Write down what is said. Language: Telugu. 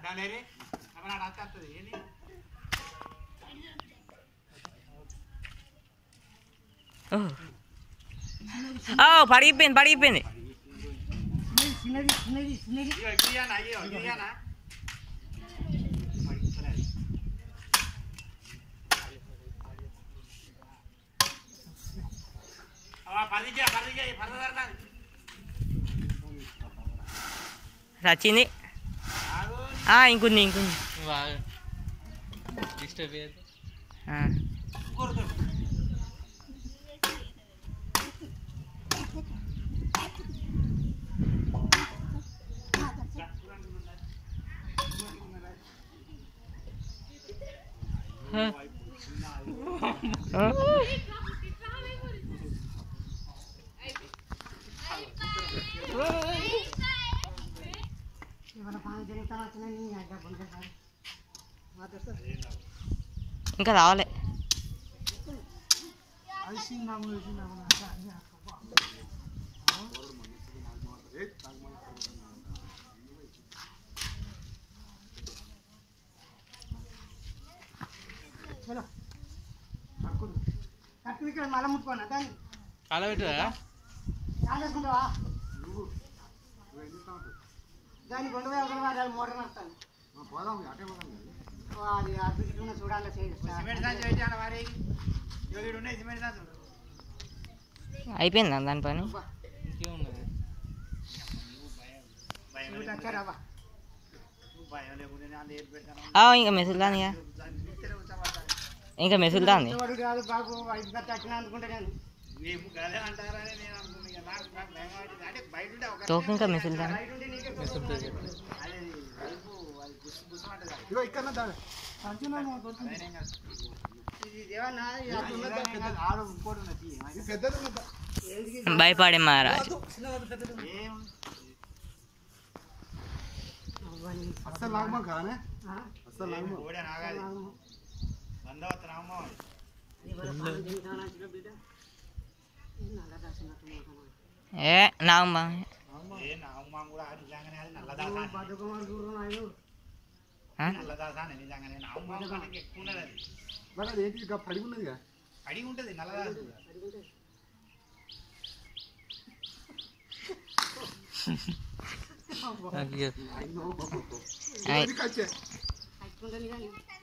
అడ్డాలేరే అక్కడ అత్తది ఏంటి ఓ. ఓ పడిగిపోయింది పడిగిపోయింది చిన్నది చిన్నది చిన్నది ఇగో గిరియానా అయ్యో గిరియానా పదికే పదికే పదహారు చచ్చింది ఆగు ఆ, ఇంకుంది ఇంకుంది బాగా డిస్టర్బ్ అయ్యేది ఆ. కొడుకు ఏమైనా పని తిరుగుతా వచ్చినా నీ అడ్డ పొందుతాను మాట్లాడుతా ఇంకా రావాలి అది చిన్నాము చిన్నాము చలో కట్టుకుంది కట్టుకుని ఇక్కడ మళ్ళీ ముట్టుకోనా దాన్ని కాల పెట్టురా కాలేసుకుంటావా దాన్ని కొండ పోయి ఒకరి వారు మోటార్ నడుస్తాను అది అద్భుతంగా చూడాలి సిమెంట్ సంచి పెట్టాను మరి ఇవి ఉన్నాయి సిమెంట్ సంచులు అయిపోయిందా దాని పని ఇంకేమున్నది భయం చేసి వచ్చారాబా భయం లేకుండా నేను అంత ఏది పెడతాను ఆ, ఇంకా మెసులుదాని ఇక. దాన్ని తీస్తేనే కూర్చోమంటాను. ఇంకా మెసులుదాని వాడు కాదు బాబు వైపు తట్టిన అనుకుంటా నేను మేము గదే అంటారని నేను అనుకున్నా ఇక నాకు నాకు భయం అవుతుంది. అంటే బయట ఉంటే ఒక తోక ఇంకా మెసులుదాని రైట్ ఉంటే నీకే మెసులుతుంది. అది వైపు అది గుస్సు గుస్సు అంటది అది. ఇగో ఇక్కడ దాని సంచులో అదేనేం కాదు. ఇది దేవన్నా ఇది అట్లా ఉన్నదా? ఇదేనేం కాదు. ఆడ ఇంకోటి ఉన్నది. ఏంటికి భయపడే మహారాజు ఏం అవ్వని. అస్సలు లాగమా కానే ఆ? అస్సలు లాగమా గోడ నాగాలి బందవత్ రామో ఇది కూడా పాలు తింటానా చిన్న బిడ్డ? ఇది నల్ల దాచినట్టు మాట్లాడు. ఏ నాగమ్మ ఏ నాగమ్మ కూడా నిజంగానే అది నల్లదాసా అని. బతుకమ్మ చూడు నాయు. ఆ? నల్లదాసా అని నిజంగానే నాగమ్మ మనకి ఎక్కువ ఉన్నది అది మరి అది ఏంటి ఇక పడి ఉన్నదిగా అడిగి ఉంటది నల్లదాసు కూడా. అడిగితే నాకు ఇక ఆయ్. ఇది కచ్చే కట్టుకుంటాను కానీ